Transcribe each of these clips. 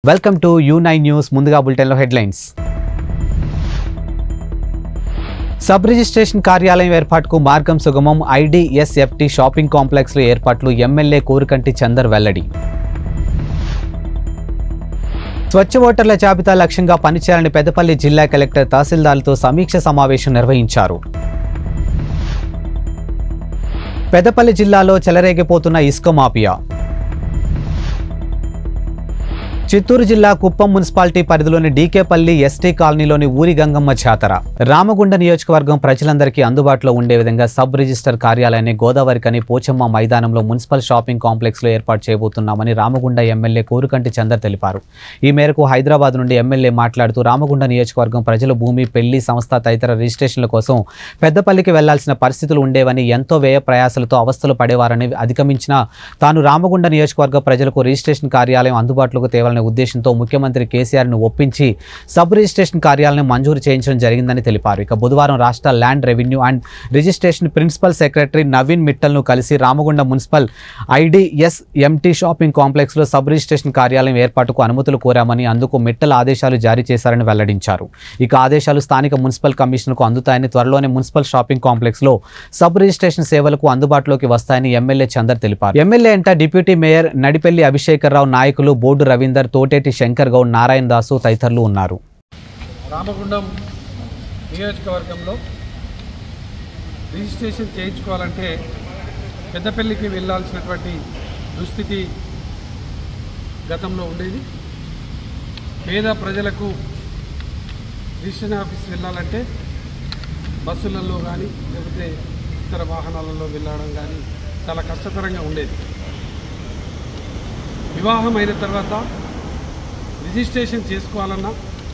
welcome to U nine news ముందుగా బులెటిన్లో headlines sub registration కార్యాలయం ఏర్పాటుకు మార్గం సుగమం ఐడిఎస్ఎఫ్టి షాపింగ్ కాంప్లెక్స్లో ఏర్పాట్లు ఎమ్మెల్యే కోరుకంటి చందర్ వెల్లడి స్వచ్ఛ ఓటర్ల జాబితా లక్ష్యంగా పనిచేయాలని పెద్దపల్లి జిల్లా కలెక్టర్ తహసీల్దార్లతో సమీక్ష సమావేశం నిర్వహించారు పెద్దపల్లి జిల్లాలో చెలరేగిపోతున్న ఇసుక మాఫియా చిత్తూరు జిల్లా కుప్పం మున్సిపాలిటీ పరిధిలోని డీకేపల్లి ఎస్టీ కాలనీలోని ఊరి గంగమ్మ జాతర రామగుండ నియోజకవర్గం ప్రజలందరికీ అందుబాటులో ఉండే విధంగా సబ్ రిజిస్టర్ కార్యాలయాన్ని గోదావరికని పోచమ్మ మైదానంలో మున్సిపల్ షాపింగ్ కాంప్లెక్స్ లో ఏర్పాటు చేయబోతున్నామని రామగుండ ఎమ్మెల్యే కోరుకంటి చందర్ తెలిపారు ఈ మేరకు హైదరాబాద్ నుండి ఎమ్మెల్యే మాట్లాడుతూ రామగుండ నియోజకవర్గం ప్రజల భూమి పెళ్లి సంస్థ తదితర రిజిస్ట్రేషన్ల కోసం పెద్దపల్లికి వెళ్లాల్సిన పరిస్థితులు ఉండేవని ఎంతో వ్యయ ప్రయాసాలతో అవస్థలు పడేవారని అధిగమించిన తాను రామగుండ నియోజకవర్గ ప్రజలకు రిజిస్ట్రేషన్ కార్యాలయం అందుబాటులోకి తేవాలనే ఉద్దేశంతో ముఖ్యమంత్రి కేసీఆర్ను ఒప్పించి సబ్ రిజిస్ట్రేషన్ కార్యాలయం మంజూరు చేయించడం జరిగిందని తెలిపారు ఇక బుధవారం రాష్ట్ర land revenue and registration principal secretary Naveen మిట్టల్ను కలిసి Ramagunda municipal IDS MT shopping కాంప్లెక్స్లో సబ్ రిజిస్ట్రేషన్ కార్యాలయం ఏర్పాటుకు అనుమతులు కోరామని అందుకు మిట్టల్ ఆదేశాలు జారీ చేశారని వెల్లడించారు ఇక ఆదేశాలు స్థానిక మున్సిపల్ కమిషనర్కు అందుతాయని త్వరలోనే మున్సిపల్ షాపింగ్ కాంప్లెక్స్లో సబ్ రిజిస్ట్రేషన్ సేవలకు అందుబాటులోకి వస్తాయని ఎమ్మెల్యే చందర్ తెలిపారు ఎమ్మెల్యే అంట డిప్యూటీ మేయర్ నడిపెల్లి అభిషేకర్రావు నాయకులు బోర్డు రవీందర్ తోటేటి శంకర్ గౌడ్ నారాయణ దాసు తదితరులు ఉన్నారు రామగుండం నియోజకవర్గంలో రిజిస్ట్రేషన్ చేయించుకోవాలంటే పెద్దపల్లికి వెళ్ళాల్సినటువంటి దుస్థితి గతంలో ఉండేది పేద ప్రజలకు రిజిస్ట్రేషన్ ఆఫీస్ వెళ్ళాలంటే బస్సులలో కానీ లేకపోతే ఇతర వాహనాలలో వెళ్ళడం కానీ చాలా కష్టతరంగా ఉండేది వివాహం అయిన తర్వాత రిజిస్ట్రేషన్ చేసుకోవాలన్నా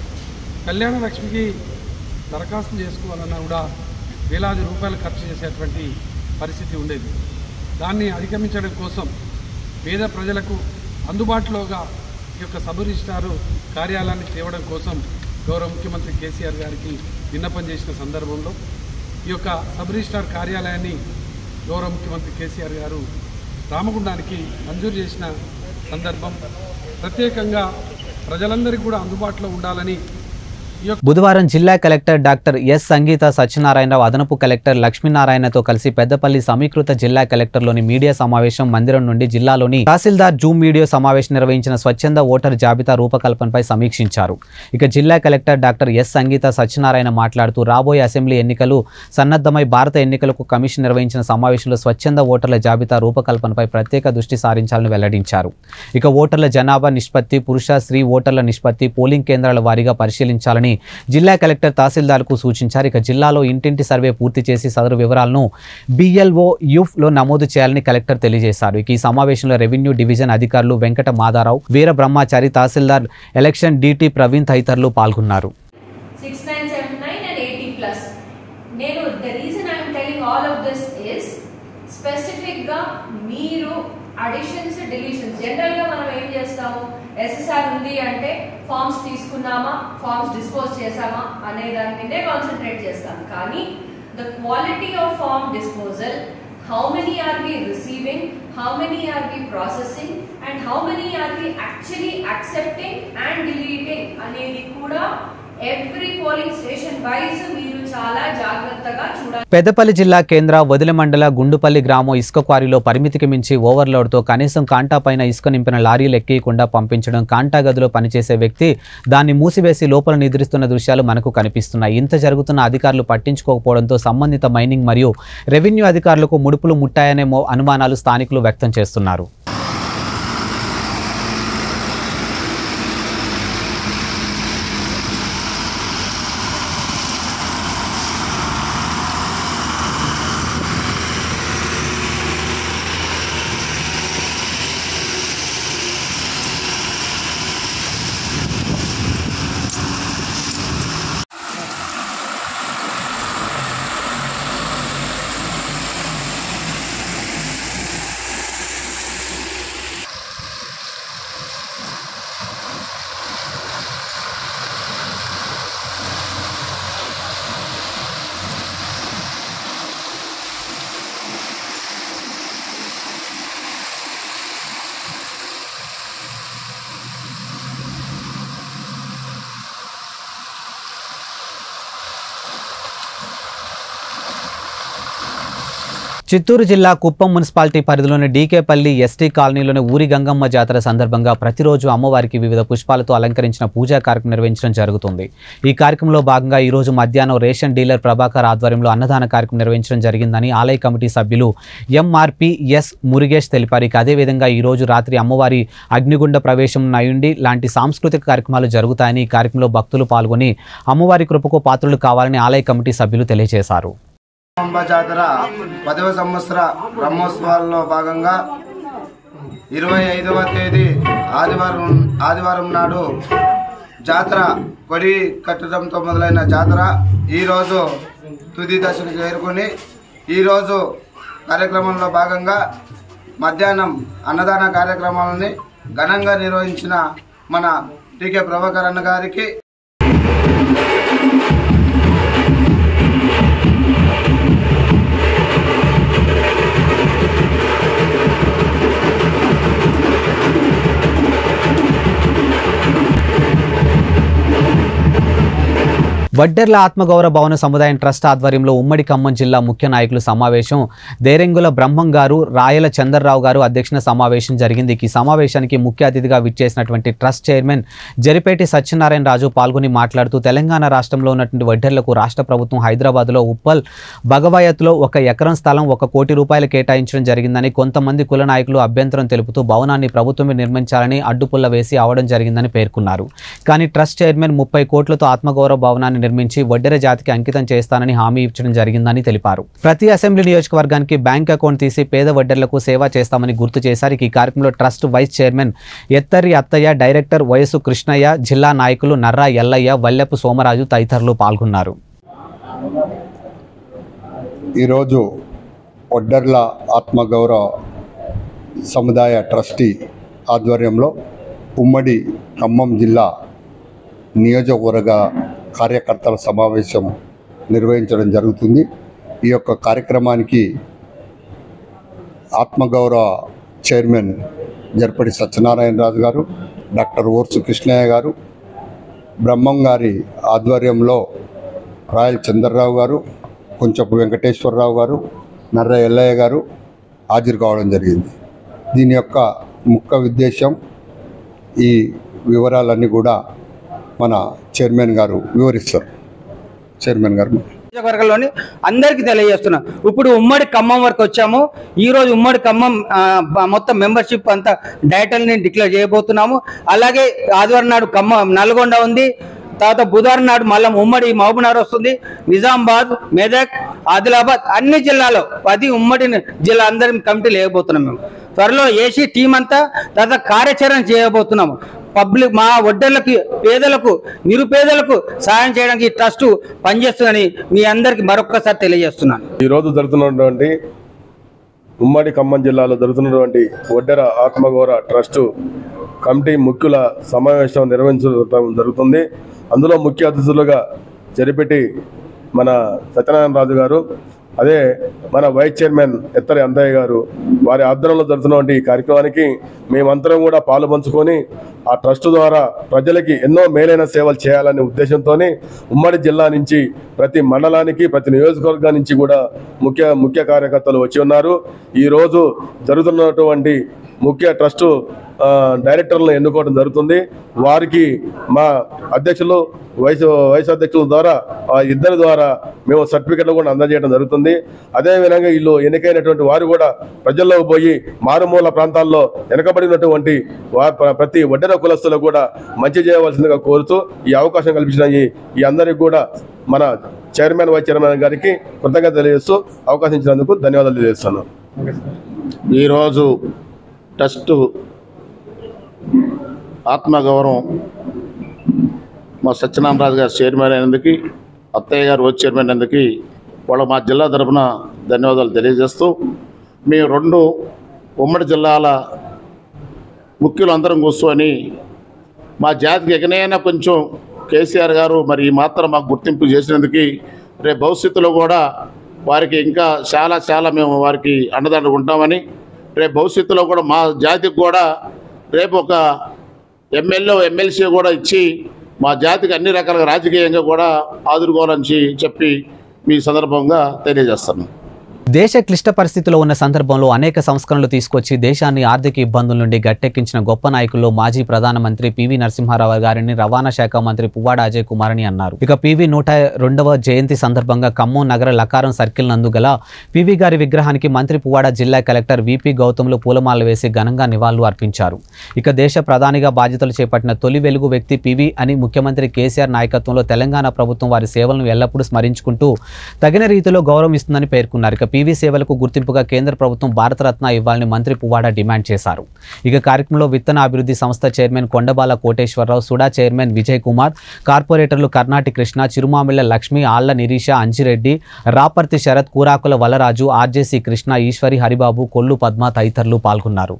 కళ్యాణ లక్ష్మికి దరఖాస్తు చేసుకోవాలన్నా కూడా వేలాది రూపాయలు ఖర్చు చేసేటువంటి పరిస్థితి ఉండేది దాన్ని అధిగమించడం కోసం పేద ప్రజలకు అందుబాటులోగా ఈ యొక్క సబ్ రిజిస్ట్రారు కార్యాలయాన్ని తేవడం కోసం గౌరవ ముఖ్యమంత్రి కేసీఆర్ గారికి విన్నపం చేసిన సందర్భంలో ఈ యొక్క సబ్ రిజిస్ట్రార్ కార్యాలయాన్ని గౌరవ ముఖ్యమంత్రి కేసీఆర్ గారు రామగుండానికి మంజూరు చేసిన సందర్భం ప్రత్యేకంగా ప్రజలందరికీ కూడా అందుబాటులో ఉండాలని ఈ యొక్క బుధవారం జిల్లా collector doctor S Sangeetha Satyanarayana Rao అదనపు కలెక్టర్ లక్ష్మీనారాయణతో కలిసి పెద్దపల్లి సమీకృత జిల్లా కలెక్టర్లోని మీడియా సమావేశం మందిరం నుండి జిల్లాలోని తహసీల్దార్ జూమ్ వీడియో సమావేశం నిర్వహించిన స్వచ్ఛంద ఓటర్ జాబితా రూపకల్పనపై సమీక్షించారు ఇక జిల్లా collector doctor S Sangeetha Satyanarayana మాట్లాడుతూ రాబోయే అసెంబ్లీ ఎన్నికలు సన్నద్ధమై భారత ఎన్నికలకు కమిషన్ నిర్వహించిన సమావేశంలో స్వచ్ఛంద ఓటర్ల జాబితా రూపకల్పనపై ప్రత్యేక దృష్టి సారించాలని వెల్లడించారు ఇక ఓటర్ల జనాభా నిష్పత్తి పురుష స్త్రీ ఓటర్ల నిష్పత్తి పోలింగ్ కేంద్రాల వారీగా పరిశీలించాలని జిల్లా కలెక్టర్ తహసీల్దార్కు సూచించారు ఇక జిల్లాలో ఇంటింటి సర్వే పూర్తి చేసి సదరు వివరాలను బిఎల్ఓ యూఫ్లో నమోదు చేయాలని కలెక్టర్ తెలియజేశారు ఇక ఈ సమావేశంలో రెవెన్యూ డివిజన్ అధికారులు వెంకట మాదారావు వీర బ్రహ్మాచారి తహసీల్దార్ ఎలక్షన్ డిటి ప్రవీణ్ తదితరులు పాల్గొన్నారు six nine seven nine and eighty plus నేను the reason I'm telling all of this is specific గా మీరు అడిషన్స్ డిలీషన్స్ జనరల్ గా మనం ఏం చేస్తాము ఎస్ఎస్ఆర్ ఉంది అంటే ఫార్మ్స్ తీసుకున్నామా ఫార్మ్స్ డిస్పోజ్ చేసామా అనే దాని మీదే కాన్సన్ట్రేట్ చేస్తాం కానీ the quality of form disposal how many are we receiving how many are we processing and how many are we actually accepting and deleting అనేది కూడా ఎవ్రీ పోలింగ్ స్టేషన్ వైజ్ మీరు చాలా జాగ్రత్తగా చూడాలి పెద్దపల్లి జిల్లా కేంద్ర వదిల మండల గుండుపల్లి గ్రామం ఇసుక క్వారీలో పరిమితికి మించి ఓవర్లోడ్తో కనీసం కాంటా పైన ఇసుక నింపిన లారీలు ఎక్కియకుండా పంపించడం కాంటా గదిలో పనిచేసే వ్యక్తి దాన్ని మూసివేసి లోపల నిద్రిస్తున్న దృశ్యాలు మనకు కనిపిస్తున్నాయి ఇంత జరుగుతున్న అధికారులు పట్టించుకోకపోవడంతో సంబంధిత మైనింగ్ మరియు రెవెన్యూ అధికారులకు ముడుపులు ముట్టాయనే మో- అనుమానాలు స్థానికులు వ్యక్తం చేస్తున్నారు చిత్తూరు జిల్లా కుప్పం మున్సిపాలిటీ పరిధిలోని డీకేపల్లి ఎస్టీ కాలనీలోని ఊరి గంగమ్మ జాతర సందర్భంగా ప్రతిరోజు అమ్మవారికి వివిధ పుష్పాలతో అలంకరించిన పూజా కార్యక్రమం నిర్వహించడం జరుగుతుంది ఈ కార్యక్రమంలో భాగంగా ఈ రోజు మధ్యాహ్నం రేషన్ డీలర్ ప్రభాకర్ ఆధ్వర్యంలో అన్నదాన కార్యక్రమం నిర్వహించడం జరిగిందని ఆలయ కమిటీ సభ్యులు ఎంఆర్పి ఎస్ మురుగేష్ తెలిపారు ఇక అదేవిధంగా ఈ రోజు రాత్రి అమ్మవారి అగ్నిగుండ ప్రవేశం నయుండి లాంటి సాంస్కృతిక కార్యక్రమాలు జరుగుతాయని ఈ కార్యక్రమంలో భక్తులు పాల్గొని అమ్మవారి కృపకు పాత్రలు కావాలని ఆలయ కమిటీ సభ్యులు తెలియజేశారు అంబ జాతర పదవ సంవత్సర బ్రహ్మోత్సవాల్లో భాగంగా ఇరవై ఐదవ తేదీ ఆదివారం ఆదివారం నాడు జాతర కొడి కట్టడంతో మొదలైన జాతర ఈరోజు తుది దశకు చేరుకొని ఈరోజు కార్యక్రమంలో భాగంగా మధ్యాహ్నం అన్నదాన కార్యక్రమాలని ఘనంగా నిర్వహించిన మన టీకే ప్రభాకర్ అన్న గారికి వడ్డెర్ల ఆత్మగౌరవ భవన సముదాయం ట్రస్ట్ ఆధ్వర్యంలో ఉమ్మడి ఖమ్మం జిల్లా ముఖ్య నాయకులు సమావేశం దేరెంగుల బ్రహ్మం గారు రాయల చంద్రరావు గారు అధ్యక్షన సమావేశం జరిగింది ఈ సమావేశానికి ముఖ్య అతిథిగా విచ్చేసినటువంటి ట్రస్ట్ చైర్మన్ జరిపేటి సత్యనారాయణ రాజు పాల్గొని మాట్లాడుతూ తెలంగాణ రాష్ట్రంలో ఉన్నటువంటి వడ్డెర్లకు రాష్ట్ర ప్రభుత్వం హైదరాబాద్లో ఉప్పల్ భగవాయత్లో ఒక ఎకరం స్థలం ఒక కోటి రూపాయలు కేటాయించడం జరిగిందని కొంతమంది కుల నాయకులు అభ్యంతరం తెలుపుతూ భవనాన్ని ప్రభుత్వమే నిర్మించాలని అడ్డుపుల్ల వేసి అవడం జరిగిందని పేర్కొన్నారు కానీ ట్రస్ట్ చైర్మన్ ముప్పై కోట్లతో ఆత్మగౌరవ భవనాన్ని నిర్మించి వడ్డెర జాతికి అంకితం చేస్తానని హామీ ఇచ్చడం జరిగిందని తెలిపారు ప్రతి అసెంబ్లీ నియోజకవర్గానికి బ్యాంక్ అకౌంట్ తీసి పేద వడ్డెర్లకు సేవ చేస్తామని గుర్తు చేశారు ఈ కార్యక్రమంలో ట్రస్ట్ వైస్ చైర్మన్ ఎత్తరి అత్తయ్య డైరెక్టర్ వయసు కృష్ణయ్య జిల్లా నాయకులు నర్రా ఎల్లయ్య వల్లెపు సోమరాజు తదితరులు పాల్గొన్నారు ఈరోజు ఒడ్డర్ల ఆత్మగౌరవ సముదాయ ట్రస్టీ ఆధ్వర్యంలో ఉమ్మడి ఖమ్మం జిల్లా నియోజకవర్గ కార్యకర్తల సమావేశం నిర్వహించడం జరుగుతుంది ఈ యొక్క కార్యక్రమానికి ఆత్మగౌరవ చైర్మన్ జర్పడి సత్యనారాయణ రాజు గారు డాక్టర్ ఓర్సు కృష్ణయ్య గారు బ్రహ్మం గారి ఆధ్వర్యంలో రాయల్ చంద్రరావు గారు కొంచెపు వెంకటేశ్వరరావు గారు నర్ర ఎల్లయ్య గారు హాజరు కావడం జరిగింది దీని యొక్క ముఖ్య ఉద్దేశం ఈ వివరాలన్నీ కూడా మన చైర్మన్ గారు వివరిస్తారు చైర్మన్ గారు నియోజకవర్గంలోని అందరికీ తెలియజేస్తున్నా ఇప్పుడు ఉమ్మడి ఖమ్మం వరకు వచ్చాము ఈ రోజు ఉమ్మడి ఖమ్మం ఆ, బ- మొత్తం మెంబర్షిప్ అంతా డైటల్ని డిక్లేర్ చేయబోతున్నాము అలాగే ఆదివారం నాడు ఖమ్మం నల్గొండ ఉంది తర్వాత బుధవారం నాడు మళ్ళీ ఉమ్మడి మహబూబ్నగర్ వస్తుంది నిజామాబాద్ మెదక్ ఆదిలాబాద్ అన్ని జిల్లాలో పది ఉమ్మడి జిల్లా అందరి కమిటీలు వేయబోతున్నాం మేము త్వరలో ఏసీ టీం అంతా తర్వాత కార్యాచరణ చేయబోతున్నాము పబ్లిక్ మా వడ్డర్లకి పేదలకు నిరుపేదలకు సహాయం చేయడానికి ఈ ట్రస్ట్ పనిచేస్తుందని మీ అందరికి మరొక్కసారి తెలియజేస్తున్నాను ఈరోజు జరుగుతున్నటువంటి ఉమ్మడి ఖమ్మం జిల్లాలో జరుగుతున్నటువంటి ఒడ్డెర ఆత్మగౌర ట్రస్టు కమిటీ ముఖ్యుల సమావేశం నిర్వహించడం జరుగుతుంది అందులో ముఖ్య అతిథులుగా జరిపెట్టి మన సత్యనారాయణ రాజు గారు అదే మన వైస్ చైర్మన్ ఎత్తరి అంతయ్య గారు వారి ఆధ్వర్యంలో జరుగుతున్నటువంటి ఈ కార్యక్రమానికి మేమందరం కూడా పాలు పంచుకొని ఆ ట్రస్ట్ ద్వారా ప్రజలకి ఎన్నో మేలైన సేవలు చేయాలనే ఉద్దేశంతో ఉమ్మడి జిల్లా నుంచి ప్రతి మండలానికి ప్రతి నియోజకవర్గం నుంచి కూడా ముఖ్య ముఖ్య కార్యకర్తలు వచ్చి ఉన్నారు ఈరోజు జరుగుతున్నటువంటి ముఖ్య ట్రస్టు ఆ, డైరెక్టర్లను ఎన్నుకోవడం జరుగుతుంది వారికి మా అధ్యక్షులు వైస్ వైస్ అధ్యక్షుల ద్వారా ఆ ఇద్దరి ద్వారా మేము సర్టిఫికెట్లు కూడా అందజేయడం జరుగుతుంది అదేవిధంగా వీళ్ళు ఎన్నికైనటువంటి వారు కూడా ప్రజల్లోకి పోయి మారుమూల ప్రాంతాల్లో వెనకబడినటువంటి వా- ప్ర- ప్రతి వడ్డెర కులస్తులకు కూడా మంచి చేయవలసిందిగా కోరుతూ ఈ అవకాశం కల్పించిన ఈ ఈ అందరికి కూడా మన చైర్మన్ వైస్ చైర్మన్ గారికి కృతజ్ఞత తెలియజేస్తూ అవకాశం ఇచ్చినందుకు ధన్యవాదాలు తెలియజేస్తున్నాను ఈరోజు ట్రస్ట్ ఆత్మగౌరవం మా సత్యనారాయణరాజు గారు చైర్మన్ అయినందుకు అత్తయ్య గారు వైస్ చైర్మన్ అయినందుకు వాళ్ళ మా జిల్లా తరపున ధన్యవాదాలు తెలియజేస్తూ మేము రెండు ఉమ్మడి జిల్లాల ముఖ్యులు అందరం కూర్చొని మా జాతికి ఎగనైనా కొంచెం కేసీఆర్ గారు మరి ఈ మాత్రం మాకు గుర్తింపు చేసినందుకు రేపు భవిష్యత్తులో కూడా వారికి ఇంకా చాలా చాలా మేము వారికి అండదండగా ఉంటామని రేపు భవిష్యత్తులో కూడా మా జాతికి కూడా రేపు ఒక ఎమ్మెల్యే ఎమ్మెల్సీ కూడా ఇచ్చి మా జాతికి అన్ని రకాలుగా రాజకీయంగా కూడా ఆదుకోవాలని చెప్పి మీ సందర్భంగా తెలియజేస్తాను దేశ క్లిష్ట పరిస్థితిలో ఉన్న సందర్భంలో అనేక సంస్కరణలు తీసుకొచ్చి దేశాన్ని ఆర్థిక ఇబ్బందుల నుండి గట్టెక్కించిన గొప్ప నాయకుల్లో మాజీ ప్రధానమంత్రి పివి నరసింహారావు గారిని రవాణా శాఖ మంత్రి పువ్వాడ అజయ్ కుమార్ అని అన్నారు ఇక పివి నూట రెండవ జయంతి సందర్భంగా ఖమ్మం నగర లకారం సర్కిల్ నందు గల పివి గారి విగ్రహానికి మంత్రి పువ్వాడ జిల్లా కలెక్టర్ విపి గౌతమ్లు పూలమాల వేసి ఘనంగా నివాళులు అర్పించారు ఇక దేశ ప్రధానిగా బాధ్యతలు చేపట్టిన తొలి వెలుగు వ్యక్తి పివి అని ముఖ్యమంత్రి కేసీఆర్ నాయకత్వంలో తెలంగాణ ప్రభుత్వం వారి సేవలను ఎల్లప్పుడూ స్మరించుకుంటూ తగిన రీతిలో గౌరవం ఇస్తుందని పేర్కొన్నారు ఇక పీవీ సేవలకు గుర్తింపుగా కేంద్ర ప్రభుత్వం భారతరత్న ఇవ్వాలని మంత్రి పువ్వాడ డిమాండ్ చేశారు ఇక కార్యక్రమంలో విత్తన అభివృద్ధి సంస్థ chairman Kondabala Koteswara Rao SUDA chairman Vijay Kumar కార్పొరేటర్లు కర్ణాటి కృష్ణ చిరుమామిళ్ల లక్ష్మి ఆళ్ల నిరీష అంజిరెడ్డి రాపర్తి శరత్ కూరాకుల వలరాజు ఆర్జేసీ కృష్ణ ఈశ్వరి హరిబాబు కొల్లు పద్మ తదితరులు పాల్గొన్నారు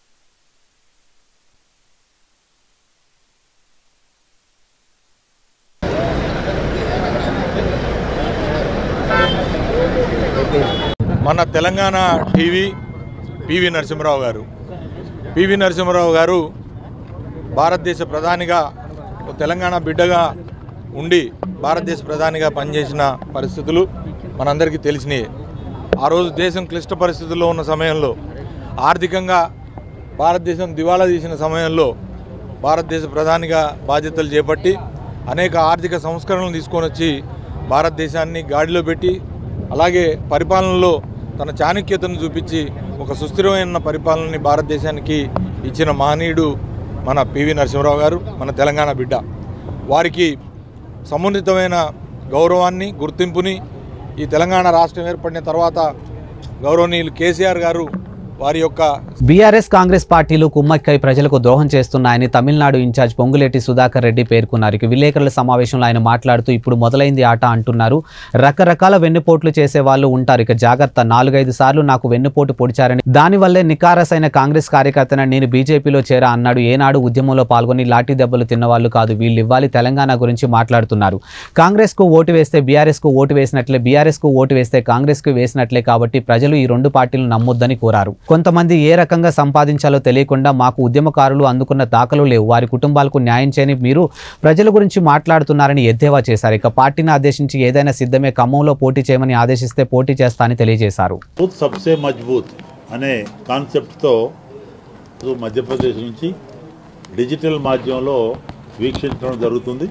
మన తెలంగాణ టీవీ పివి నరసింహరావు గారు పివి నరసింహరావు గారు భారతదేశ ప్రధానిగా ఓ తెలంగాణ బిడ్డగా ఉండి భారతదేశ ప్రధానిగా పనిచేసిన పరిస్థితులు మనందరికీ తెలిసినాయి ఆ రోజు దేశం క్లిష్ట పరిస్థితుల్లో ఉన్న సమయంలో ఆర్థికంగా భారతదేశం దివాళా తీసిన సమయంలో భారతదేశ ప్రధానిగా బాధ్యతలు చేపట్టి అనేక ఆర్థిక సంస్కరణలు తీసుకొని వచ్చి భారతదేశాన్ని గాడిలో పెట్టి అలాగే పరిపాలనలో తన చాణక్యతను చూపించి ఒక సుస్థిరమైన పరిపాలనని భారతదేశానికి ఇచ్చిన మహనీయుడు మన పివి నరసింహరావు గారు మన తెలంగాణ బిడ్డ వారికి సమున్నతమైన గౌరవాన్ని గుర్తింపుని ఈ తెలంగాణ రాష్ట్రం ఏర్పడిన తర్వాత గౌరవనీయులు కేసీఆర్ గారు వారి యొక్క బీఆర్ఎస్ కాంగ్రెస్ పార్టీలు కుమ్మక్కై ప్రజలకు ద్రోహం చేస్తున్నాయని తమిళనాడు ఇన్ఛార్జ్ పొంగులేటి సుధాకర్ రెడ్డి పేర్కొన్నారు ఇక విలేకరుల సమావేశంలో ఆయన మాట్లాడుతూ ఇప్పుడు మొదలైంది ఆట అంటున్నారు రకరకాల వెన్నుపోట్లు చేసే వాళ్ళు ఉంటారు ఇక జాగ్రత్త నాలుగైదు సార్లు నాకు వెన్నుపోటు పొడిచారని దానివల్లే నికారసైన కాంగ్రెస్ కార్యకర్తన నేను బీజేపీలో చేరా అన్నాడు ఏనాడు ఉద్యమంలో పాల్గొని లాఠీ దెబ్బలు తిన్నవాళ్ళు కాదు వీళ్ళు ఇవ్వాలి తెలంగాణ గురించి మాట్లాడుతున్నారు కాంగ్రెస్ కు ఓటు వేస్తే బీఆర్ఎస్ కు ఓటు వేసినట్లే బీఆర్ఎస్ కు ఓటు వేస్తే కాంగ్రెస్ కు వేసినట్లే కాబట్టి ప్రజలు ఈ రెండు పార్టీలు నమ్మొద్దని కోరారు కొంతమంది ఏ రకంగా సంపాదించాలో తెలియకుండా మాకు ఉద్యమకారులు అందుకున్న దాఖలు లేవు వారి కుటుంబాలకు న్యాయం చేయని మీరు ప్రజల గురించి మాట్లాడుతున్నారని ఎద్దేవా చేశారు ఇక పార్టీని ఆదేశించి ఏదైనా సిద్ధమే ఖమ్మంలో పోటీ చేయమని ఆదేశిస్తే పోటీ చేస్తానని తెలియజేశారు బూత్ సబ్సే మజ్బూత్ అనే కాన్సెప్ట్తో మధ్యప్రదేశ్ నుంచి డిజిటల్ మాధ్యమంలో వీక్షించడం జరుగుతుంది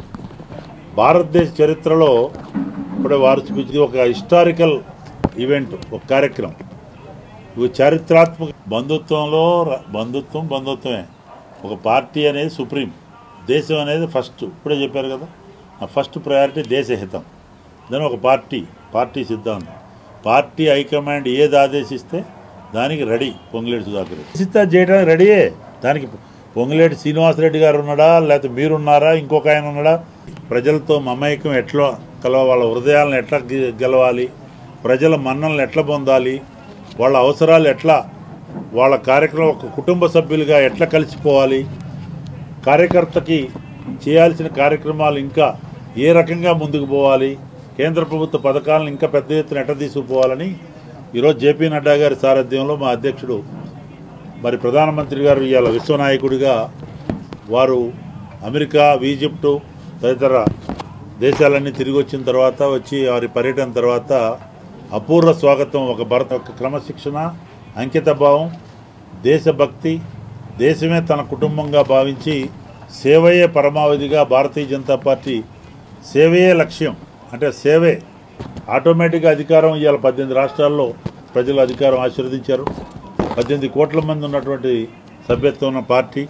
భారతదేశ చరిత్రలో ఇప్పుడే వారు చూపించింది ఒక హిస్టారికల్ ఈవెంట్ ఒక కార్యక్రమం ఇవి చారిత్రాత్మక బంధుత్వంలో ర- బంధుత్వం బంధుత్వమే ఒక పార్టీ అనేది సుప్రీం దేశం అనేది ఫస్ట్ ఇప్పుడే చెప్పారు కదా ఆ ఫస్ట్ ప్రయారిటీ దేశహితం దాని ఒక పార్టీ పార్టీ సిద్ధాంతం పార్టీ హైకమాండ్ ఏది ఆదేశిస్తే దానికి రెడీ పొంగులేటి సుధాకర్ రెడ్డి సిద్ధా చేయడానికి రెడీయే దానికి పొంగులేటి శ్రీనివాసరెడ్డి గారు ఉన్నాడా లేకపోతే మీరున్నారా ఇంకొక ఆయన ఉన్నాడా ప్రజలతో మమేకం ఎట్లా కలవ వాళ్ళ హృదయాలను ఎట్లా గె- గెలవాలి ప్రజల మన్నలను ఎట్లా పొందాలి వాళ్ళ అవసరాలు ఎట్లా వాళ్ళ కార్యక్రమం ఒక కుటుంబ సభ్యులుగా ఎట్లా కలిసిపోవాలి కార్యకర్తకి చేయాల్సిన కార్యక్రమాలు ఇంకా ఏ రకంగా ముందుకు పోవాలి కేంద్ర ప్రభుత్వ పథకాలను ఇంకా పెద్ద ఎత్తున ఎట్లా తీసుకుపోవాలని ఈరోజు జేపీ నడ్డా గారి సారథ్యంలో మా అధ్యక్షుడు మరి ప్రధానమంత్రి గారు ఇవాళ విశ్వనాయకుడిగా వారు అమెరికా ఈజిప్టు తదితర దేశాలన్నీ తిరిగి వచ్చిన తర్వాత వచ్చి వారి పర్యటన తర్వాత అపూర్వ స్వాగతం ఒక భరత ఒక క్రమశిక్షణ అంకితభావం దేశభక్తి దేశమే తన కుటుంబంగా భావించి సేవయే పరమావధిగా భారతీయ జనతా పార్టీ సేవయే లక్ష్యం అంటే సేవే ఆటోమేటిక్గా అధికారం ఇవాళ పద్దెనిమిది రాష్ట్రాల్లో ప్రజలు అధికారం ఆశీర్వదించారు పద్దెనిమిది కోట్ల మంది ఉన్నటువంటి సభ్యత్వం ఉన్న పార్టీ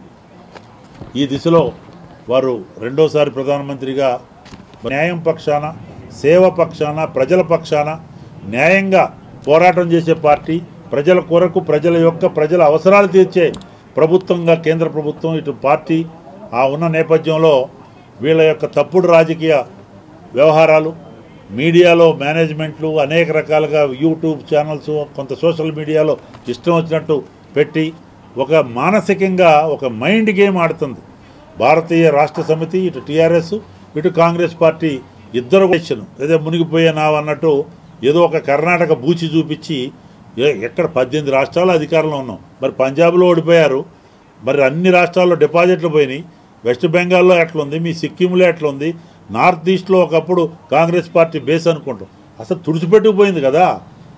ఈ దిశలో వారు రెండోసారి ప్రధానమంత్రిగా న్యాయం పక్షాన సేవ పక్షాన ప్రజల పక్షాన న్యాయంగా పోరాటం చేసే పార్టీ ప్రజల కొరకు ప్రజల యొక్క ప్రజల అవసరాలు తీర్చే ప్రభుత్వంగా కేంద్ర ప్రభుత్వం ఇటు పార్టీ ఆ ఉన్న నేపథ్యంలో వీళ్ళ యొక్క తప్పుడు రాజకీయ వ్యవహారాలు మీడియాలో మేనేజ్మెంట్లు అనేక రకాలుగా యూట్యూబ్ ఛానల్స్ కొంత సోషల్ మీడియాలో ఇష్టం వచ్చినట్టు పెట్టి ఒక మానసికంగా ఒక మైండ్ గేమ్ ఆడుతుంది భారతీయ రాష్ట్ర సమితి ఇటు టీఆర్ఎస్ ఇటు కాంగ్రెస్ పార్టీ ఇద్దరు క్వశ్చన్ ఏదో మునిగిపోయే నావు అన్నట్టు ఏదో ఒక కర్ణాటక బూచి చూపించి ఏ- ఎక్కడ పద్దెనిమిది రాష్ట్రాలు అధికారంలో ఉన్నాం మరి పంజాబ్లో ఓడిపోయారు మరి అన్ని రాష్ట్రాల్లో డిపాజిట్లు పోయినాయి వెస్ట్ బెంగాల్లో ఎట్లుంది మీ సిక్కింలో ఎట్లుంది నార్త్ ఈస్ట్లో ఒకప్పుడు కాంగ్రెస్ పార్టీ బేస్ అనుకుంటాం అసలు తుడిచిపెట్టుకుపోయింది కదా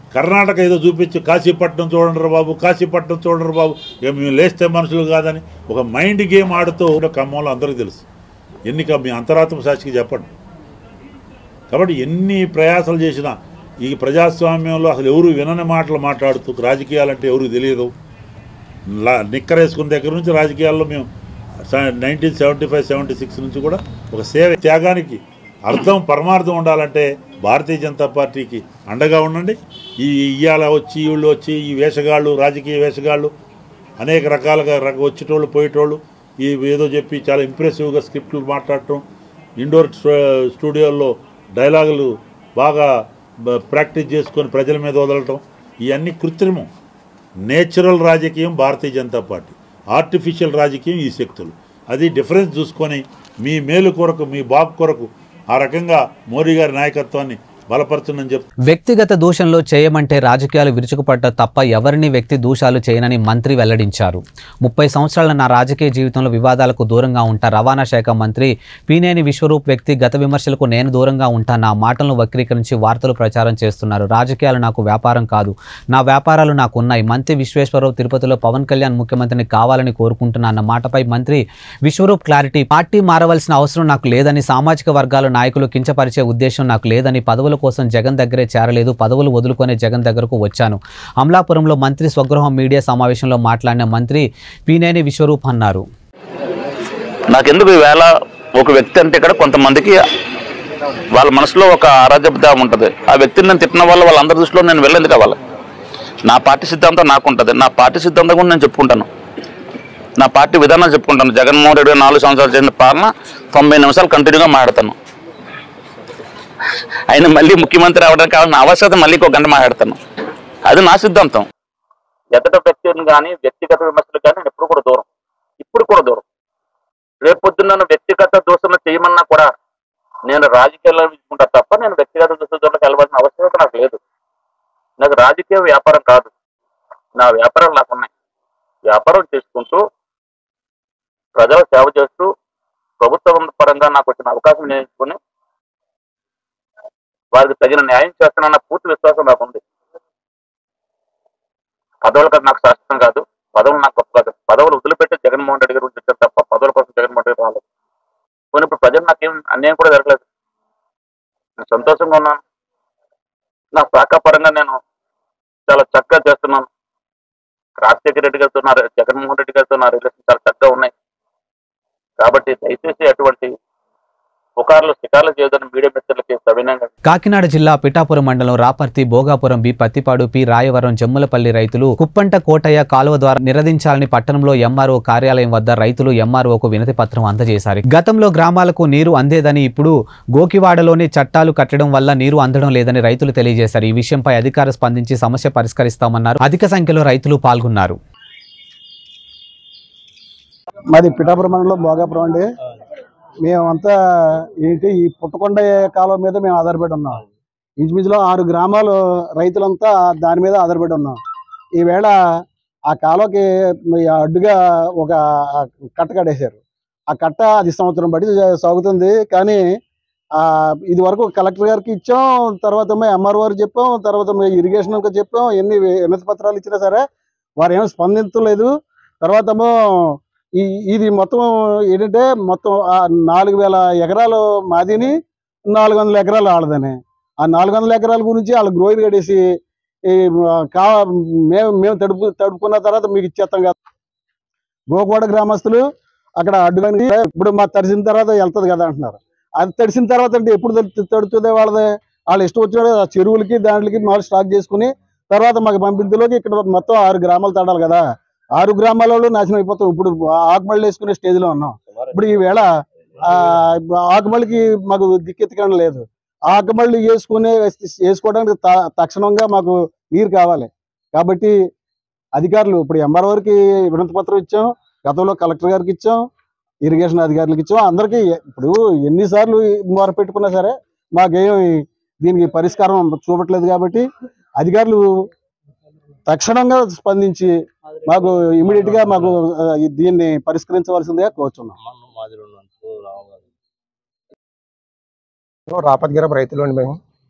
కర్ణాటక ఏదో చూపించి కాశీపట్నం చూడండి బాబు కాశీపట్నం చూడండి బాబు ఇక మేము లేస్తే మనుషులు కాదని ఒక మైండ్ గేమ్ ఆడుతూ ఖమ్మంలో అందరికీ తెలుసు ఎన్నిక మీ అంతరాత్మ సాక్షికి చెప్పండి కాబట్టి ఎన్ని ప్రయాసాలు చేసినా ఈ ప్రజాస్వామ్యంలో అసలు ఎవరు వినని మాటలు మాట్లాడుతూ రాజకీయాలంటే ఎవరికి తెలియదు లా- నిక్కరేసుకున్న దగ్గర నుంచి రాజకీయాల్లో మేము nineteen seventy five seventy six నుంచి కూడా ఒక సేవ త్యాగానికి అర్థం పరమార్థం ఉండాలంటే భారతీయ జనతా పార్టీకి అండగా ఉండండి ఈ ఇయ్యాల వచ్చి వీళ్ళు వచ్చి ఈ వేషగాళ్ళు రాజకీయ వేషగాళ్ళు అనేక రకాలుగా రక వచ్చేటోళ్ళు పోయేటోళ్ళు ఈ ఏదో చెప్పి చాలా ఇంప్రెసివ్గా స్క్రిప్ట్లు మాట్లాడటం ఇండోర్ స్టూ- స్టూడియోల్లో డైలాగులు బాగా బ- ప్రాక్టీస్ చేసుకొని ప్రజల మీద వదలటం ఇవన్నీ కృత్రిమం నేచురల్ రాజకీయం భారతీయ జనతా పార్టీ ఆర్టిఫిషియల్ రాజకీయం ఈ శక్తులు అది డిఫరెన్స్ చూసుకొని మీ మేలు కొరకు మీ బాబు కొరకు ఆ రకంగా మోడీ గారి నాయకత్వాన్ని బలపరచునని చెప్తూ వ్యక్తిగత దూషణలో చేయమంటే రాజకీయాలు విరుచుకుపడ్డ తప్ప ఎవరిని వ్యక్తి దూషాలు చేయనని మంత్రి వెల్లడించారు ముప్పై సంవత్సరాల నా రాజకీయ జీవితంలో వివాదాలకు దూరంగా ఉంటా రవాణా శాఖ మంత్రి పీనేని విశ్వరూప్ వ్యక్తి గత విమర్శలకు నేను దూరంగా ఉంటా నా మాటలను వక్రీకరించి వార్తలు ప్రచారం చేస్తున్నారు రాజకీయాలు నాకు వ్యాపారం కాదు నా వ్యాపారాలు నాకు ఉన్నాయి మంత్రి విశ్వేశ్వరరావు తిరుపతిలో పవన్ కళ్యాణ్ ముఖ్యమంత్రిని కావాలని కోరుకుంటున్నా అన్న మాటపై మంత్రి విశ్వరూప్ క్లారిటీ పార్టీ మారవలసిన అవసరం నాకు లేదని సామాజిక వర్గాల నాయకులు కించపరిచే ఉద్దేశం నాకు లేదని పదవుల కోసం జగన్ దగ్గరే చేరలేదు పదవులు వదులుకునే జగన్ దగ్గరకు వచ్చాను అమలాపురంలో మంత్రి స్వగృహం మీడియా సమావేశంలో మాట్లాడిన మంత్రి పీనేని విశ్వరూప్ అన్నారు నాకెందుకు ఈవేళ ఒక వ్యక్తి అంటే ఇక్కడ కొంతమందికి వాళ్ళ మనసులో ఒక అరాజకత ఉంటుంది ఆ వ్యక్తిని నేను తిట్టిన వల్ల వాళ్ళందరి దృష్టిలో నేను వెళ్ళేందుకు కావాలి నా పార్టీ సిద్ధాంతం నాకు ఉంటుంది నా పార్టీ సిద్ధాంతం కూడా నేను చెప్పుకుంటాను నా పార్టీ విధానాలు చెప్పుకుంటాను జగన్మోహన్ రెడ్డి గారు నాలుగు సంవత్సరాలు చేసిన పాలన తొంభై నిమిషాలు కంటిన్యూగా మాట్లాడతాను ఆయన మళ్ళీ ముఖ్యమంత్రి అవడానికి కావాల్సిన ఆవశ్యకత మళ్ళీ ఒక గంట మాట్లాడతాను అది నా సిద్ధాంతం ఎదట వ్యక్తిని కానీ వ్యక్తిగత విమర్శలు కానీ నేను ఎప్పుడు కూడా దూరం ఇప్పుడు కూడా దూరం రేపొద్దున నన్ను వ్యక్తిగత దోషణ చేయమన్నా కూడా నేను రాజకీయాల్లో తీసుకుంటా తప్ప నేను వ్యక్తిగత దోషంలోకి వెళ్ళవలసిన అవసరం నాకు లేదు నాకు రాజకీయ వ్యాపారం కాదు నా వ్యాపారాలు నాకు ఉన్నాయి వ్యాపారం చేసుకుంటూ ప్రజల సేవ చేస్తూ ప్రభుత్వం పరంగా నాకు వచ్చిన అవకాశం నేర్చుకుని వారికి తగిన న్యాయం చేస్తానన్న పూర్తి విశ్వాసం నాకు ఉంది పదవులు కాదు నాకు శాస్త్రం కాదు పదవులు నాకు గొప్ప కాదు పదవులు వదిలిపెట్టి జగన్మోహన్ రెడ్డి గారు వచ్చారు తప్ప పదవుల కోసం జగన్మోహన్ రెడ్డి రాలేదు పోనీ ఇప్పుడు ప్రజలు నాకేం అన్యాయం కూడా జరగలేదు నేను సంతోషంగా ఉన్నాను నా శాఖ పరంగా నేను చాలా చక్కగా చేస్తున్నాను రాజశేఖర రెడ్డి గారితో నా జగన్మోహన్ రెడ్డి గారితో నా రిలేషన్ చాలా చక్కగా ఉన్నాయి కాబట్టి దయచేసి అటువంటి పుకార్లు శికార్లు చేయదని మీడియా మిత్రులకి సవినంగా కాకినాడ జిల్లా పిఠాపురం మండలం రాపర్తి భోగాపురం బి పత్తిపాడు పి రాయవరం జమ్ములపల్లి రైతులు కుప్పంట కోటయ్య కాలువ ద్వారా నిరదించాలని పట్టణంలో ఎంఆర్ఓ కార్యాలయం వద్ద రైతులు ఎంఆర్ఓకు వినతి పత్రం అందజేశారు గతంలో గ్రామాలకు నీరు అందేదని ఇప్పుడు గోకివాడలోని చట్టాలు కట్టడం వల్ల నీరు అందడం లేదని రైతులు తెలియజేశారు ఈ విషయంపై అధికారులు స్పందించి సమస్య పరిష్కరిస్తామన్నారు అధిక సంఖ్యలో రైతులు పాల్గొన్నారు మాది పిఠాపురం మండలం భోగాపురం అండి మేమంతా ఏంటి ఈ పుట్టకొండ కాలం మీద మేము ఆధారపడి ఉన్నాం ఇంచుమించులో ఆరు గ్రామాలు రైతులంతా దాని మీద ఆధారపడి ఉన్నాం ఈవేళ ఆ కాలువకి మీ అడ్డుగా ఒక కట్ట కట్టేశారు ఆ కట్ట అది సంవత్సరం బట్టి సాగుతుంది కానీ ఆ ఇది వరకు కలెక్టర్ గారికి ఇచ్చాం తర్వాత ఎంఆర్ఓ గారికి చెప్పాం తర్వాత ఇరిగేషన్ చెప్పాం ఎన్ని వినతి పత్రాలు ఇచ్చినా సరే వారు ఏమో స్పందించలేదు తర్వాత ఏమో ఈ ఇది మొత్తం ఏంటంటే మొత్తం ఆ నాలుగు వేల ఎకరాలు మాదిని నాలుగు వందల ఎకరాలు ఆడదని ఆ నాలుగు వందల ఎకరాల గురించి వాళ్ళు గ్రోయిన్ కట్టేసి ఈ కా మేము మేము తడుపు తడుపుకున్న తర్వాత మీకు ఇచ్చేస్తాం కదా గోకోడ గ్రామస్తులు అక్కడ అడ్డుకొని ఇప్పుడు మా తడిసిన తర్వాత వెళ్తుంది కదా అంటున్నారు అది తడిసిన తర్వాత అంటే ఎప్పుడు తడు- తడుతుంది వాళ్ళది వాళ్ళు ఇష్టం వచ్చిన ఆ చెరువులకి దాంట్లకి మాలు స్టాక్ చేసుకుని తర్వాత మాకు పంపించలోకి ఇక్కడ మొత్తం ఆరు గ్రామాలు తడాలి కదా ఆరు గ్రామాలలో నాశనం అయిపోతాం ఇప్పుడు ఆకుమళ్ళు వేసుకునే స్టేజ్ లో ఉన్నాం ఇప్పుడు ఈ వేళ ఆ ఆకుమళ్ళకి మాకు దిక్కెత్తకడం లేదు ఆకుమళ్ళు వేసుకునే వేసుకోవడానికి త- తక్షణంగా మాకు నీరు కావాలి కాబట్టి అధికారులు ఇప్పుడు ఎంఆర్ఓకి వినతి పత్రం ఇచ్చాం గతంలో కలెక్టర్ గారికి ఇచ్చాం ఇరిగేషన్ అధికారులకు ఇచ్చాం అందరికీ ఇప్పుడు ఎన్నిసార్లు మొర పెట్టుకున్నా సరే మాకేం దీనికి పరిష్కారం చూపట్లేదు కాబట్టి అధికారులు తక్షణంగా స్పందించి మాకు ఇమీడియట్ గా మాకు ఆ, దీన్ని పరిష్కరించవలసిందిగా కోరుచున్నాం రాపతిగిరపు రైతులు అండి మేము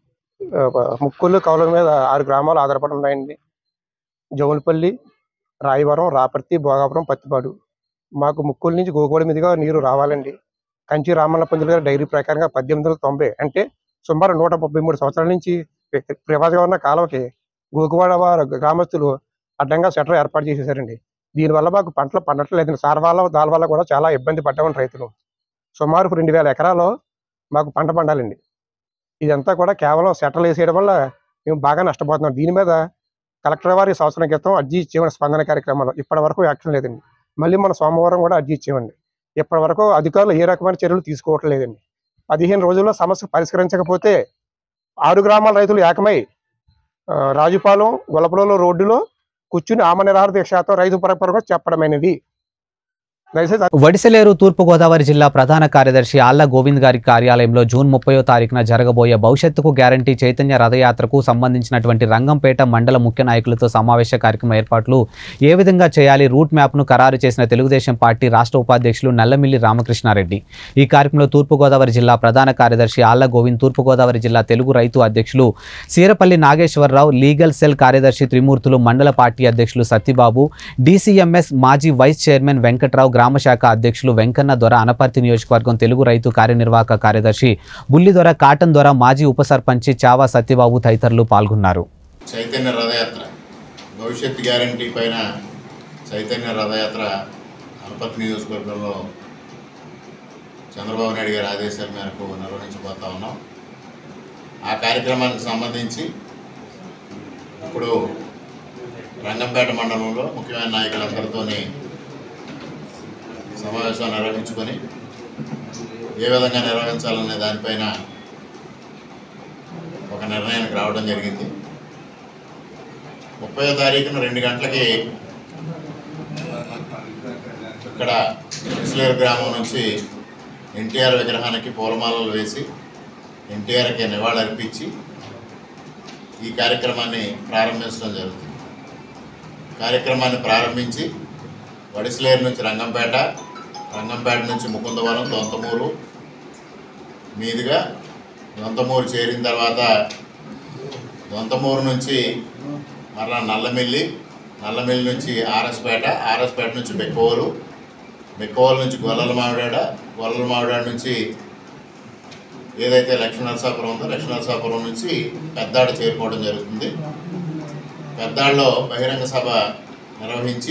ఆ, ముక్కులు కౌల మీద ఆరు గ్రామాలు ఆధారపడి ఉన్నాయండి జౌలపల్లి రాయవరం రాపర్తి భోగాపురం పత్తిపాడు మాకు ముక్కుల నుంచి గోకువాడ మీదుగా నీరు రావాలండి కంచి రామన్న పంతులు గారి డైరీ ప్రకారంగా పద్దెనిమిది వందల తొంభై అంటే సుమారు నూట ముప్పై మూడు సంవత్సరాల నుంచి ప్రవాసంగా ఉన్న కాలువకి గోకువాడ వారు గ్రామస్తులు అడ్డంగా షట్టర్ ఏర్పాటు చేసేసారండి దీనివల్ల మాకు పంటలు పండట్లేదండి సార్ వల్ల దాని వల్ల కూడా చాలా ఇబ్బంది పడ్డామండి రైతులు సుమారు రెండు వేల ఎకరాలు మాకు పంట పండాలండి ఇదంతా కూడా కేవలం సెటల్ వేసేయడం వల్ల మేము బాగా నష్టపోతున్నాం దీని మీద కలెక్టర్ వారి సంవత్సరం క్రితం అర్జీ ఇచ్చేవాడి స్పందన కార్యక్రమాలు ఇప్పటి వరకు యాక్షన్ లేదండి మళ్ళీ మన సోమవారం కూడా అర్జీ ఇచ్చేవండి ఇప్పటి వరకు అధికారులు ఏ రకమైన చర్యలు తీసుకోవటం లేదండి పదిహేను రోజుల్లో సమస్య పరిష్కరించకపోతే ఆరు గ్రామాల రైతులు ఏకమై ఆ, రాజుపాలెం గొల్లపురంలో రోడ్డులో కూర్చుని ఆమ నిరాహార దీక్షతో రైతు పరపరంగా చెప్పడమైనది దయచేసి వడిసెలేరు తూర్పుగోదావరి జిల్లా ప్రధాన కార్యదర్శి ఆళ్ల గోవింద్ గారి కార్యాలయంలో జూన్ ముప్పయో తారీఖున జరగబోయే భవిష్యత్తుకు గ్యారంటీ చైతన్య రథయాత్రకు సంబంధించినటువంటి రంగంపేట మండల ముఖ్య నాయకులతో సమావేశ కార్యక్రమం ఏర్పాట్లు ఏ విధంగా చేయాలి రూట్ మ్యాప్ను ఖరారు చేసిన తెలుగుదేశం పార్టీ రాష్ట్ర ఉపాధ్యక్షులు నల్లమిల్లి రామకృష్ణారెడ్డి ఈ కార్యక్రమంలో తూర్పుగోదావరి జిల్లా ప్రధాన కార్యదర్శి ఆళ్ల గోవింద్ తూర్పుగోదావరి జిల్లా తెలుగు రైతు అధ్యక్షులు సీరపల్లి నాగేశ్వరరావు లీగల్ సెల్ కార్యదర్శి త్రిమూర్తులు మండల పార్టీ అధ్యక్షులు సత్యబాబు డీసీఎంఎస్ మాజీ వైస్ చైర్మన్ వెంకట్రావు గ్రామ శాఖ అధ్యక్షులు వెంకన్న దొర అనపర్తి నియోజకవర్గం తెలుగు రైతు కార్యనిర్వాహక కార్యదర్శి బుల్లి దొర కాటన్ దొర మాజీ ఉప సర్పంచి చావా సత్యబాబు తదితరులు పాల్గొన్నారు చైతన్య రథయాత్ర భవిష్యత్ గ్యారంటీ పైన చైతన్య రథయాత్ర అనపర్తి నియోజకవర్గంలో చంద్రబాబు నాయుడు గారి ఆదేశాల మేరకు నిర్వహించబోతా ఉన్నాం ఆ కార్యక్రమానికి సంబంధించి ఇప్పుడు రంగంపేట మండలంలో ముఖ్యమైన నాయకులందరితోని సమావేశం నిర్వహించుకొని ఏ విధంగా నిర్వహించాలనే దానిపైన ఒక నిర్ణయానికి రావడం జరిగింది ముప్పై తారీఖున రెండు గంటలకి ఇక్కడ ఇస్లేరు గ్రామం నుంచి ఎన్టీఆర్ విగ్రహానికి పూలమాలలు వేసి ఎన్టీఆర్కి నివాళులర్పించి ఈ కార్యక్రమాన్ని ప్రారంభించడం జరుగుతుంది కార్యక్రమాన్ని ప్రారంభించి వడిసలేరు నుంచి రంగంపేట రంగంపేట నుంచి ముకుందవరం దొంతమూరు మీదుగా దొంతమూరు చేరిన తర్వాత దొంతమూరు నుంచి మరలా నల్లమిల్లి నల్లమిల్లి నుంచి ఆర్ఎస్పేట ఆర్ఎస్పేట నుంచి బెక్కోలు బెక్కోలు నుంచి గొల్లల మామిడాడ గొల్లల మామిడాడ నుంచి ఏదైతే లక్ష్మీనరసాపురం ఉందో లక్ష్మీనరసాపురం నుంచి పెద్దాడ చేరుకోవడం జరుగుతుంది పెద్దాడలో బహిరంగ సభ నిర్వహించి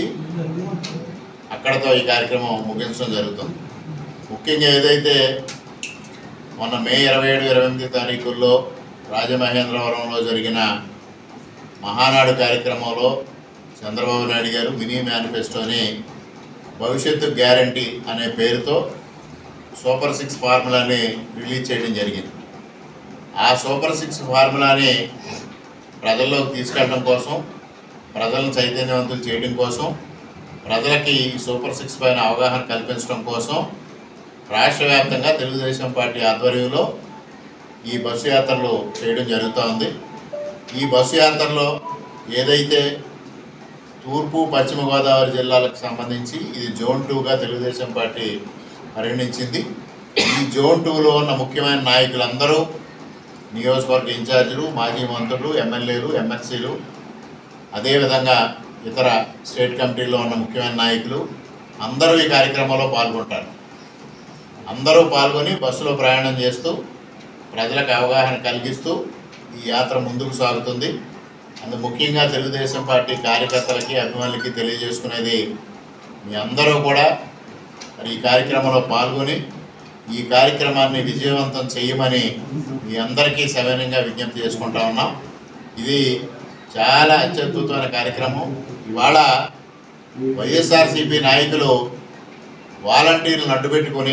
అక్కడతో ఈ కార్యక్రమం ముగించడం జరుగుతుంది ముఖ్యంగా ఏదైతే మొన్న మే ఇరవై ఏడు ఇరవై ఎనిమిది తారీఖుల్లో రాజమహేంద్రవరంలో జరిగిన మహానాడు కార్యక్రమంలో చంద్రబాబు నాయుడు గారు మినీ మేనిఫెస్టోని భవిష్యత్తు గ్యారంటీ అనే పేరుతో సూపర్ సిక్స్ ఫార్ములాని రిలీజ్ చేయడం జరిగింది ఆ సూపర్ సిక్స్ ఫార్ములాని ప్రజల్లోకి తీసుకెళ్ళడం కోసం ప్రజలను చైతన్యవంతులు చేయడం కోసం ప్రజలకి ఈ సూపర్ సిక్స్ పైన అవగాహన కల్పించడం కోసం రాష్ట్ర వ్యాప్తంగా తెలుగుదేశం పార్టీ ఆధ్వర్యంలో ఈ బస్సు యాత్రలు చేయడం జరుగుతూ ఉంది ఈ బస్సు యాత్రలో ఏదైతే తూర్పు పశ్చిమ గోదావరి జిల్లాలకు సంబంధించి ఇది జోన్ టూగా తెలుగుదేశం పార్టీ పరిగణించింది ఈ జోన్ టూలో ఉన్న ముఖ్యమైన నాయకులందరూ నియోజకవర్గ ఇన్ఛార్జీలు మాజీ మంత్రులు ఎమ్మెల్యేలు ఎమ్మెల్సీలు అదేవిధంగా ఇతర స్టేట్ కమిటీల్లో ఉన్న ముఖ్యమైన నాయకులు అందరూ ఈ కార్యక్రమంలో పాల్గొంటారు అందరూ పాల్గొని బస్సులో ప్రయాణం చేస్తూ ప్రజలకు అవగాహన కలిగిస్తూ ఈ యాత్ర ముందుకు సాగుతుంది అందు ముఖ్యంగా తెలుగుదేశం పార్టీ కార్యకర్తలకి అభిమానులకి తెలియజేసుకునేది మీ అందరూ కూడా మరి ఈ కార్యక్రమంలో పాల్గొని ఈ కార్యక్రమాన్ని విజయవంతం చేయమని మీ అందరికీ సవినయంగా విజ్ఞప్తి చేసుకుంటా ఉన్నాం ఇది చాలా అత్యద్భుతమైన కార్యక్రమం ఇవాళ వైఎస్ఆర్సీపీ నాయకులు వాలంటీర్లను అడ్డుపెట్టుకొని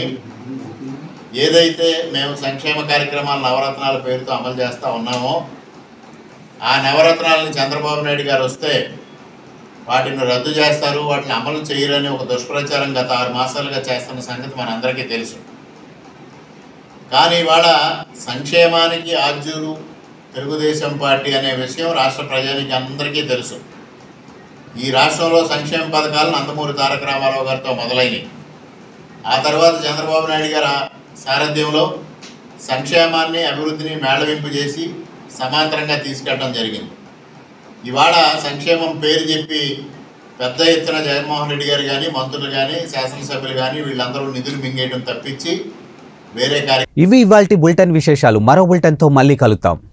ఏదైతే మేము సంక్షేమ కార్యక్రమాలు నవరత్నాల పేరుతో అమలు చేస్తూ ఉన్నామో ఆ నవరత్నాలను చంద్రబాబు నాయుడు గారు వస్తే వాటిని రద్దు చేస్తారు వాటిని అమలు చేయరని ఒక దుష్ప్రచారం గత ఆరు మాసాలుగా చేస్తున్న సంగతి మనందరికీ తెలుసు కానీ ఇవాళ సంక్షేమానికి ఆద్యులు తెలుగుదేశం పార్టీ అనే విషయం రాష్ట్ర ప్రజానికి అందరికీ తెలుసు ఈ రాష్ట్రంలో సంక్షేమ పథకాలు నందమూరి తారక రామారావు గారితో మొదలైనవి ఆ తర్వాత చంద్రబాబు నాయుడు గారి సారథ్యంలో సంక్షేమాన్ని అభివృద్ధిని మేళవింపు చేసి సమాంతరంగా తీసుకెళ్ళడం జరిగింది ఇవాళ సంక్షేమం పేరు చెప్పి పెద్ద ఎత్తున జగన్మోహన్ రెడ్డి గారు కానీ మంత్రులు కానీ శాసనసభ్యులు కానీ వీళ్ళందరూ నిధులు మింగేయడం తప్పించి వేరే కార్య ఇవి ఇవాల్టి బులెటిన్ విశేషాలు మరో బులెటిన్తో మళ్ళీ కలుద్దాం